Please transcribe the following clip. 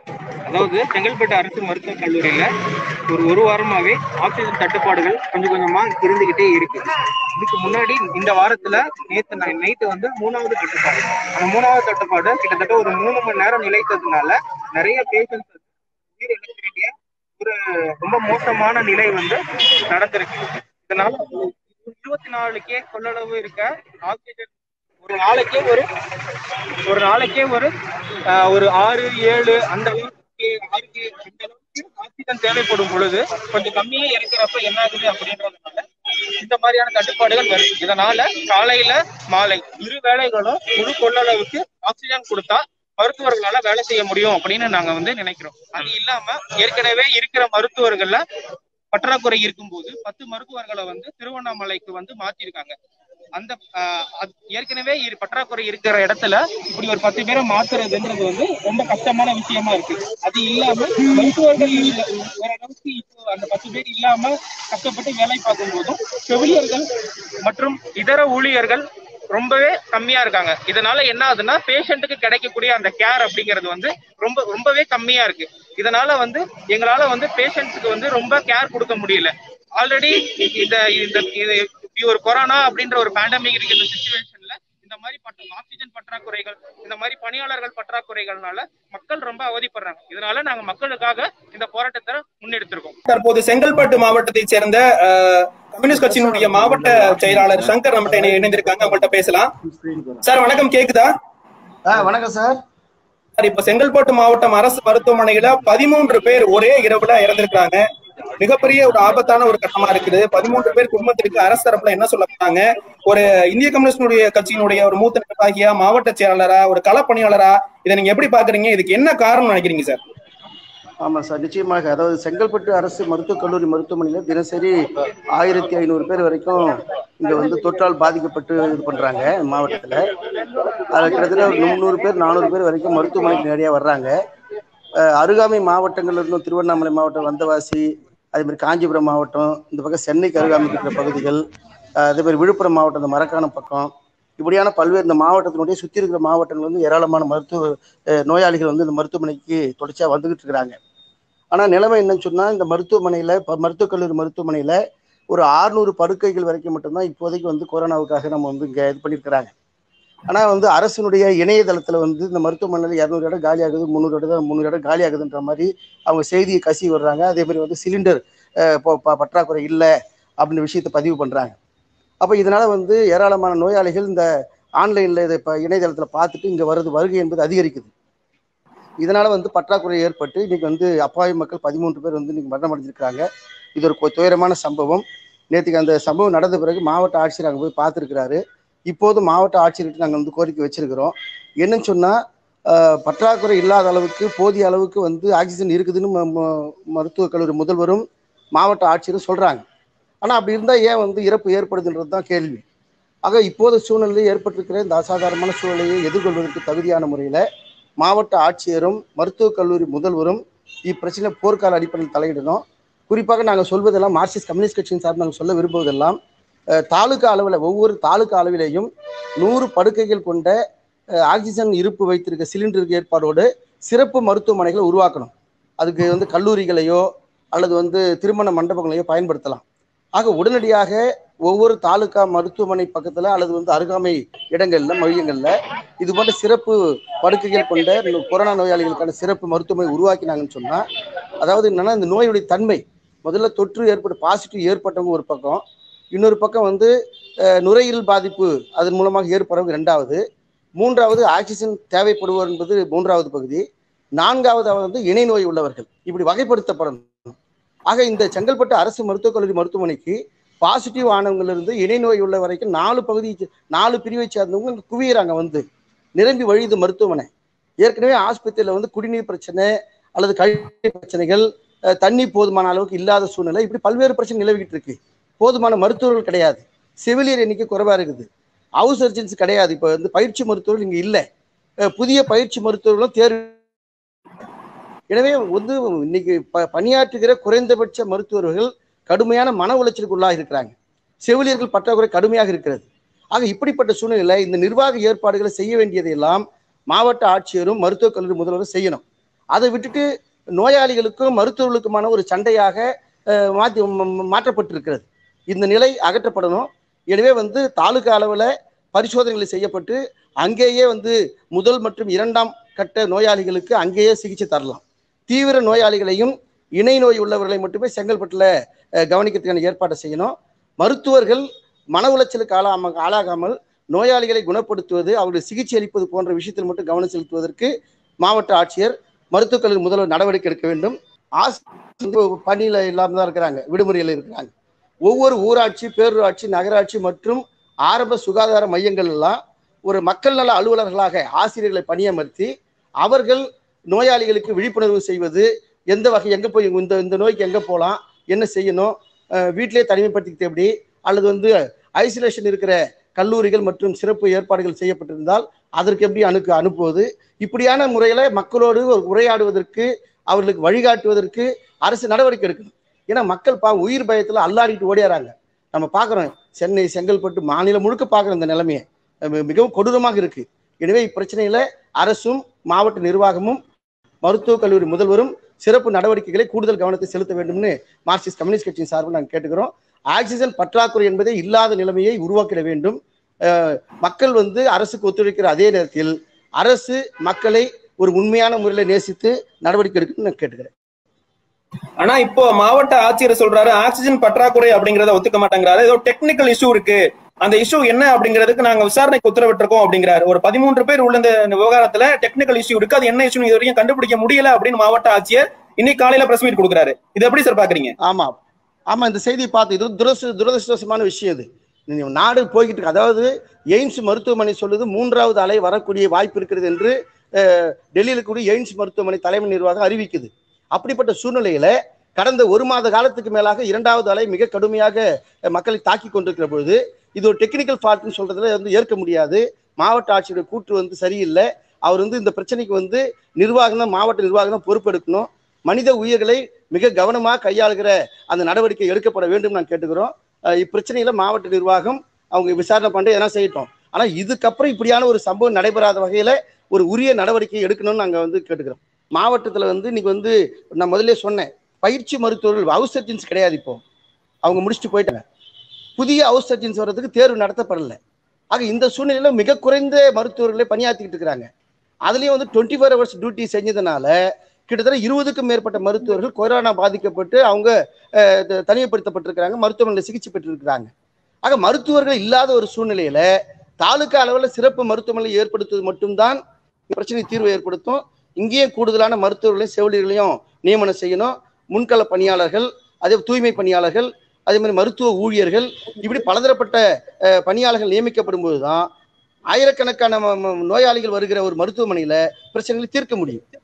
அதாவது செங்கல்பட்டு அரசு மருத்துவக் கல்லூரியில ஒரு ஒரு வாரமாவே ஆக்சிஜன் தட்டுப்பாடுகள் கொஞ்சம் கொஞ்சமா இருந்துகிட்டே இருக்கு இதுக்கு முன்னாடி இந்த வாரத்துல நேத்து நைட்டு வந்து மூணாவது தட்டுப்பாடு அந்த மூணாவது தட்டுப்பாடு கிட்டத்தட்ட ஒரு மூணு மணி நேரம் நிலைத்ததுனால நிறைய பேஷண்ட்ஸ் உயிரிழக்க வேண்டிய ஒரு ரொம்ப மோசமான நிலை வந்து நடந்திருக்கு இதனால இருபத்தி நாலு கே கொள்ளளவு இருக்க ஆக்சிஜன் ஒரு நாளைக்கே ஒரு ஒரு நாளைக்கே ஒரு ஆஹ், ஒரு ஆறு ஏழு அந்த அளவுக்கு ஆறு கே அந்த அளவுக்கு ஆக்சிஜன் தேவைப்படும் பொழுது கொஞ்சம் கம்மியா இருக்கிறப்ப என்ன ஆகுது அப்படின்றதுனால இந்த மாதிரியான தட்டுப்பாடுகள் வருது இதனால காலையில மாலை இரு வேளைகளும் முழு கொள்ளளவுக்கு ஆக்சிஜன் கொடுத்தா மருத்துவர்களால வேலை செய்ய முடியும் அப்படின்னு நாங்க வந்து நினைக்கிறோம் அது இல்லாம ஏற்கனவே இருக்கிற மருத்துவர்கள்ல பற்றாக்குறை இருக்கும்போது பத்து மருத்துவர்களை வந்து திருவண்ணாமலைக்கு வந்து மாத்திருக்காங்க அந்த ஆஹ், அது ஏற்கனவே இரு- பற்றாக்குறை இருக்கிற இடத்துல இப்படி ஒரு பத்து பேரை மாத்துறதுன்றது வந்து ரொம்ப கஷ்டமான விஷயமா இருக்கு அது இல்லாம மருத்துவர்கள் இல்ல ஓரளவுக்கு இப்போ அந்த பத்து பேர் இல்லாம கஷ்டப்பட்டு வேலை பார்க்கும் போதும் செவிலியர்கள் மற்றும் இதர ஊழியர்கள் ரொம்பவே கம்மியா இருக்காங்க இதனால என்ன ஆகுதுன்னா பேஷண்ட்டுக்கு கிடைக்கக்கூடிய அந்த கேர் அப்படிங்கிறது வந்து ரொம்ப ரொம்பவே கம்மியா இருக்கு இதனால வந்து எங்களால வந்து பேஷண்ட்ஸுக்கு வந்து ரொம்ப கேர் கொடுக்க முடியல ஆல்ரெடி இந்த இந்த இது இப்படி ஒரு கொரோனா அப்படின்ற ஒரு பேண்டமிக் இருக்கு இந்த சுச்சுவேஷன்ல இந்த மாதிரி பற்ற ஆக்சிஜன் பற்றாக்குறைகள் இந்த மாதிரி பணியாளர்கள் பற்றாக்குறைகள்னால மக்கள் ரொம்ப அவதிப்படுறாங்க இதனால நாங்க மக்களுக்காக இந்த போராட்டத்தை முன்னெடுத்திருக்கோம் தற்போது செங்கல்பட்டு மாவட்டத்தைச் சேர்ந்த அஹ், கம்யூனிஸ்ட் கட்சியினுடைய மாவட்ட செயலாளர் சங்கர் நம்மகிட்ட இணை- இணைந்திருக்காங்க அவங்கள்ட்ட பேசலாம் சார் வணக்கம் கேக்குதா ஆ வணக்கம் சார் சார் இப்ப செங்கல்பட்டு மாவட்டம் அரசு மருத்துவமனையில பதிமூன்று பேர் ஒரே இரவுல இறந்திருக்காங்க மிகப்பெரிய ஒரு ஆபத்தான ஒரு கட்டமா இருக்குது பதிமூன்று பேர் குடும்பத்திற்கு அரசு தரப்புல என்ன சொல்ல போறாங்க ஒரு இந்திய கம்யூனிஸ்டுடைய கட்சியினுடைய ஒரு மூத்த நிர்வாகியா மாவட்ட செயலாளரா ஒரு களப்பணியாளரா இதை நீங்க எப்படி பாக்குறீங்க இதுக்கு என்ன காரணம் நினைக்கிறீங்க சார் ஆமா சார் நிச்சயமாக அதாவது செங்கல்பட்டு அரசு மருத்துவக் கல்லூரி மருத்துவமனையில தினசரி ஆயிரத்தி ஐநூறு பேர் வரைக்கும் இங்க வந்து தொற்றால் பாதிக்கப்பட்டு இது பண்றாங்க மாவட்டத்துல அதுல கிட்டத்தட்ட ஒரு முந்நூறு பேர் நானூறு பேர் வரைக்கும் மருத்துவமனைக்கு நிறைய வர்றாங்க அஹ் அருகாமை மாவட்டங்கள்ல இருந்தும் திருவண்ணாமலை மாவட்டம் வந்தவாசி அதே மாதிரி காஞ்சிபுரம் மாவட்டம் இந்த பக்கம் சென்னைக்கு அருகாமை இருக்கிற பகுதிகள் அஹ் அதே மாதிரி விழுப்புரம் மாவட்டம் இந்த மரக்காணம் பக்கம் இப்படியான பல்வேறு இந்த மாவட்டத்தினுடைய சுற்றி இருக்கிற மாவட்டங்கள் வந்து ஏராளமான மருத்துவ அஹ் நோயாளிகள் வந்து இந்த மருத்துவமனைக்கு தொடர்ச்சியாக வந்துகிட்டு இருக்கிறாங்க ஆனால் நிலைமை என்னன்னு சொன்னால் இந்த மருத்துவமனையில் இப்போ மருத்துவக் கல்லூரி மருத்துவமனையில் ஒரு ஆறுநூறு படுக்கைகள் வரைக்கும் மட்டும்தான் இப்போதைக்கு வந்து கொரோனாவுக்காக நம்ம வந்து இங்கே இது பண்ணியிருக்கிறாங்க ஆனால் வந்து அரசினுடைய இணையதளத்தில் வந்து இந்த மருத்துவமனையில் இரநூறு இடம் காலி ஆகுது முந்நூறு இடம் தான் முந்நூறு இடம் காலி ஆகுதுன்ற மாதிரி அவங்க செய்தியை கசி வர்றாங்க அதே மாதிரி வந்து சிலிண்டர் பற்றாக்குறை இல்லை அப்படின்ற விஷயத்தை பதிவு பண்ணுறாங்க அப்போ இதனால வந்து ஏராளமான நோயாளிகள் இந்த ஆன்லைனில் இதை இப்போ இணையதளத்தில் பார்த்துட்டு இங்கே வருது வருகை என்பது அதிகரிக்குது இதனால வந்து பற்றாக்குறை ஏற்பட்டு இன்னைக்கு வந்து அப்பாவி மக்கள் பதிமூன்று பேர் வந்து இன்னைக்கு மரணம் அடைஞ்சிருக்காங்க இது ஒரு கொ- துயரமான சம்பவம் நேற்றுக்கு அந்த சம்பவம் நடந்த பிறகு மாவட்ட ஆட்சியர் அங்கே போய் பார்த்துருக்கிறாரு இப்போது மாவட்ட ஆட்சியர்கிட்ட நாங்கள் வந்து கோரிக்கை வச்சிருக்கிறோம் என்னன்னு சொன்னால் பற்றாக்குறை இல்லாத அளவுக்கு போதிய அளவுக்கு வந்து ஆக்சிஜன் இருக்குதுன்னு ம- ம- மருத்துவக் கல்லூரி முதல்வரும் மாவட்ட ஆட்சியரும் சொல்கிறாங்க ஆனால் அப்படி இருந்தால் ஏன் வந்து இறப்பு ஏற்படுதுன்றது தான் கேள்வி ஆக இப்போது சூழ்நிலையில் ஏற்பட்டிருக்கிற இந்த அசாதாரணமான சூழ்நிலையை எதிர்கொள்வதற்கு தகுதியான முறையில் மாவட்ட ஆட்சியரும் மருத்துவக் கல்லூரி முதல்வரும் இப்பிரச்சனை போர்க்கால அடிப்படையில் தலையிடணும் குறிப்பாக நாங்கள் சொல்வதெல்லாம் மார்க்சிஸ்ட் கம்யூனிஸ்ட் கட்சியின் சார்பில் நாங்கள் சொல்ல விரும்புவதெல்லாம் அஹ், தாலுகா அளவில் ஒவ்வொரு தாலுகா அளவிலேயும் நூறு படுக்கைகள் கொண்ட அஹ், ஆக்சிஜன் இருப்பு வைத்திருக்க சிலிண்டருக்கு ஏற்பாடோடு சிறப்பு மருத்துவமனைகளை உருவாக்கணும் அதுக்கு வந்து கல்லூரிகளையோ அல்லது வந்து திருமண மண்டபங்களையோ பயன்படுத்தலாம் ஆக உடனடியாக ஒவ்வொரு தாலுகா மருத்துவமனை பக்கத்துல அல்லது வந்து அருகாமை இடங்கள்ல மையங்கள்ல இது போன்ற சிறப்பு படுக்கைகள் கொண்ட இந்த கொரோனா நோயாளிகளுக்கான சிறப்பு மருத்துவமனை உருவாக்கினாங்கன்னு சொன்னா அதாவது என்னன்னா இந்த நோயுடைய தன்மை முதல்ல தொற்று ஏற்பட்டு பாசிட்டிவ் ஏற்பட்டவங்க ஒரு பக்கம் இன்னொரு பக்கம் வந்து அஹ், நுரையீரல் பாதிப்பு அதன் மூலமாக ஏற்படுறவங்க ரெண்டாவது மூன்றாவது ஆக்சிஜன் தேவைப்படுவோர் என்பது மூன்றாவது பகுதி நான்காவது வந்து இணை நோய் உள்ளவர்கள் இப்படி வகைப்படுத்தப்படணும் ஆக இந்த செங்கல்பட்டு அரசு மருத்துவக் கல்லூரி மருத்துவமனைக்கு பாசிட்டிவ் ஆனவங்கல இருந்து இணை நோய் உள்ள வரைக்கும் நாலு பகுதி நாலு பிரிவை சேர்ந்தவங்க இங்க குவியறாங்க வந்து நிரம்பி வழியுது மருத்துவமனை ஏற்கனவே ஆஸ்பத்திரியில வந்து குடிநீர் பிரச்சனை அல்லது கழிவு பிரச்சனைகள் அஹ், தண்ணி போதுமான அளவுக்கு இல்லாத சூழ்நிலை இப்படி பல்வேறு பிரச்சனை நிலவிக்கிட்டு இருக்கு போதுமான மருத்துவர்கள் கிடையாது செவிலியர் எண்ணிக்கை குறைவா இருக்குது ஹவுஸ் சர்ஜன்ஸ் கிடையாது இப்போ வந்து பயிற்சி மருத்துவர்கள் இங்க இல்லை அஹ், புதிய பயிற்சி மருத்துவர்களும் தேர்வு எனவே வந்து இன்னைக்கு ப- பணியாற்றுகிற குறைந்தபட்ச மருத்துவர்கள் கடுமையான மன உளைச்சலுக்கு உள்ளாக இருக்கிறாங்க செவிலியர்கள் பற்றாக்குறை கடுமையாக இருக்கிறது ஆக இப்படிப்பட்ட சூழ்நிலையில இந்த நிர்வாக ஏற்பாடுகளை செய்ய வேண்டியதையெல்லாம் மாவட்ட ஆட்சியரும் மருத்துவக் கல்லூரி முதல்வரும் செய்யணும் அதை விட்டுட்டு நோயாளிகளுக்கும் மருத்துவர்களுக்குமான ஒரு சண்டையாக அஹ், மாற்றி ம- ம- மாற்றப்பட்டிருக்கிறது இந்த நிலை அகற்றப்படணும் எனவே வந்து தாலுகா அளவில் பரிசோதனைகள் செய்யப்பட்டு அங்கேயே வந்து முதல் மற்றும் இரண்டாம் கட்ட நோயாளிகளுக்கு அங்கேயே சிகிச்சை தரலாம் தீவிர நோயாளிகளையும் இணை நோய் உள்ளவர்களை மட்டுமே செங்கல்பட்டில் அஹ், கவனிக்கிறதுக்கான ஏற்பாட்டை செய்யணும் மருத்துவர்கள் மன உளைச்சலுக்கு ஆளாம ஆளாகாமல் நோயாளிகளை குணப்படுத்துவது அவர்களுக்கு சிகிச்சை அளிப்பது போன்ற விஷயத்தில் மட்டும் கவனம் செலுத்துவதற்கு மாவட்ட ஆட்சியர் மருத்துவக் கல்லூரி முதல்வர் நடவடிக்கை எடுக்க வேண்டும் ஆசிரியர் பணியில் இல்லாமல் தான் இருக்கிறாங்க விடுமுறையில் இருக்கிறாங்க ஒவ்வொரு ஊராட்சி பேரூராட்சி நகராட்சி மற்றும் ஆரம்ப சுகாதார மையங்கள் எல்லாம் ஒரு மக்கள் நல அலுவலர்களாக ஆசிரியர்களை பணியமர்த்தி அவர்கள் நோயாளிகளுக்கு விழிப்புணர்வு செய்வது எந்த வகை எங்கே போய் இந்த இந்த நோய்க்கு எங்கே போகலாம் என்ன செய்யணும் அஹ் வீட்டிலே தனிமைப்படுத்திக்கிட்டு எப்படி அல்லது வந்து ஐசோலேஷன் இருக்கிற கல்லூரிகள் மற்றும் சிறப்பு ஏற்பாடுகள் செய்யப்பட்டிருந்தால் அதற்கு எப்படி அனுக்கு அனுப்புவது இப்படியான முறையில் மக்களோடு உரையாடுவதற்கு அவர்களுக்கு வழிகாட்டுவதற்கு அரசு நடவடிக்கை எடுக்கணும் ஏன்னா மக்கள் பா உயிர் பயத்தில் அல்லாடிட்டு ஓடியாராங்க நம்ம பார்க்குறோம் சென்னை செங்கல்பட்டு மாநிலம் முழுக்க பார்க்குறோம் இந்த நிலைமையை அஹ் மிகவும் கொடூரமாக இருக்கு எனவே இப்பிரச்சனையில அரசும் மாவட்ட நிர்வாகமும் மருத்துவக் கல்லூரி முதல்வரும் சிறப்பு நடவடிக்கைகளை கூடுதல் கவனத்தை செலுத்த வேண்டும்னு மார்க்சிஸ்ட் கம்யூனிஸ்ட் கட்சியின் சார்பில் நாங்கள் கேட்டுக்கிறோம் ஆக்சிஜன் பற்றாக்குறை என்பதே இல்லாத நிலைமையை உருவாக்கிட வேண்டும் அஹ் மக்கள் வந்து அரசுக்கு ஒத்துழைக்கிற அதே நேரத்தில் அரசு மக்களை ஒரு உண்மையான முறையில் நேசித்து நடவடிக்கை எடுக்கணும்னு நான் கேட்டுக்கிறேன் ஆனா இப்போ மாவட்ட ஆட்சியர் சொல்றாரு ஆக்சிஜன் பற்றாக்குறை அப்படிங்கறத ஒத்துக்க மாட்டேங்கிறாரு ஏதோ டெக்னிக்கல் இஷ்யூ இருக்கு அந்த இஷ்யூ என்ன அப்படிங்கிறதுக்கு நாங்க விசாரணைக்கு உத்தரவிட்டிருக்கோம் அப்படிங்கிறாரு ஒரு பதிமூன்று பேர் உள்ள இந்த இந்த விவகாரத்துல டெக்னிக்கல் இஷ்யூ இருக்கு அது என்ன இஷ்யூ இது வரைக்கும் கண்டுபிடிக்க முடியல அப்படின்னு மாவட்ட ஆட்சியர் இன்னைக்கு காலையில பிரஸ் மீட் கொடுக்குறாரு இது எப்படி சார் பாக்குறீங்க ஆமா ஆமா இந்த செய்தியை பார்த்து இது துரஸ்து துரதிருஷ்டவசமான விஷயம் இது நீங்க நாடு போய்கிட்டு இருக்கு அதாவது எய்ம்ஸ் மருத்துவமனை சொல்லுது மூன்றாவது அலை வரக்கூடிய வாய்ப்பு இருக்கிறது என்று அஹ், டெல்லியில் கூடிய எய்ம்ஸ் மருத்துவமனை தலைமை நிர்வாகம் அறிவிக்குது அப்படிப்பட்ட சூழ்நிலையில கடந்த ஒரு மாத காலத்துக்கு மேலாக இரண்டாவது அலை மிக கடுமையாக அஹ், மக்களை தாக்கி கொண்டிருக்கிற பொழுது இது ஒரு டெக்னிக்கல் ஃபால்ட்னு சொல்றதுல வந்து ஏற்க முடியாது மாவட்ட ஆட்சியோட கூற்று வந்து சரியில்லை அவர் வந்து இந்த பிரச்சனைக்கு வந்து நிர்வாகம் தான் மாவட்ட நிர்வாகம் தான் பொறுப்பெடுக்கணும் மனித உயிர்களை மிக கவனமாக கையாளுகிற அந்த நடவடிக்கை எடுக்கப்பட வேண்டும் நான் கேட்டுக்கிறோம் அஹ் இப்பிரச்சனையில மாவட்ட நிர்வாகம் அவங்க விசாரணை பண்ணி எதனா செய்யட்டும் ஆனா இதுக்கப்புறம் இப்படியான ஒரு சம்பவம் நடைபெறாத வகையில ஒரு உரிய நடவடிக்கை எடுக்கணும்னு நாங்க வந்து கேட்டுக்கிறோம் மாவட்டத்துல வந்து இன்னைக்கு வந்து நான் முதல்ல சொன்னேன் பயிற்சி மருத்துவர்கள் ஹவுஸ் சர்ஜன்ஸ் கிடையாது இப்போ அவங்க முடிச்சுட்டு போயிட்டாங்க புதிய ஹவுஸ் சர்ஜன்ஸ் வர்றதுக்கு தேர்வு நடத்தப்படல ஆக இந்த சூழ்நிலையில மிக குறைந்த மருத்துவர்களே பணியாற்றிக்கிட்டு இருக்கிறாங்க அதுலயும் வந்து டுவெண்ட்டி ஃபோர் ஹவர்ஸ் டியூட்டி செஞ்சதுனால கிட்டத்தட்ட இருபதுக்கும் மேற்பட்ட மருத்துவர்கள் கொரோனா பாதிக்கப்பட்டு அவங்க அஹ், த- தனிமைப்படுத்தப்பட்டிருக்கிறாங்க மருத்துவமனையில் சிகிச்சை பெற்றிருக்கிறாங்க ஆக மருத்துவர்கள் இல்லாத ஒரு சூழ்நிலையில தாலுக்கா அளவில் சிறப்பு மருத்துவமனை ஏற்படுத்துவது மட்டும்தான் இந்த பிரச்சனை தீர்வு ஏற்படுத்தும் இங்கேயும் கூடுதலான மருத்துவர்களையும் செவிலியர்களையும் நியமனம் செய்யணும் முன்கள பணியாளர்கள் அதே தூய்மை பணியாளர்கள் அதே மாதிரி மருத்துவ ஊழியர்கள் இப்படி பலதரப்பட்ட அஹ், பணியாளர்கள் நியமிக்கப்படும் போதுதான் ஆயிரக்கணக்கான ம- ம- நோயாளிகள் வருகிற ஒரு மருத்துவமனையில பிரச்சனைகளை தீர்க்க முடியும்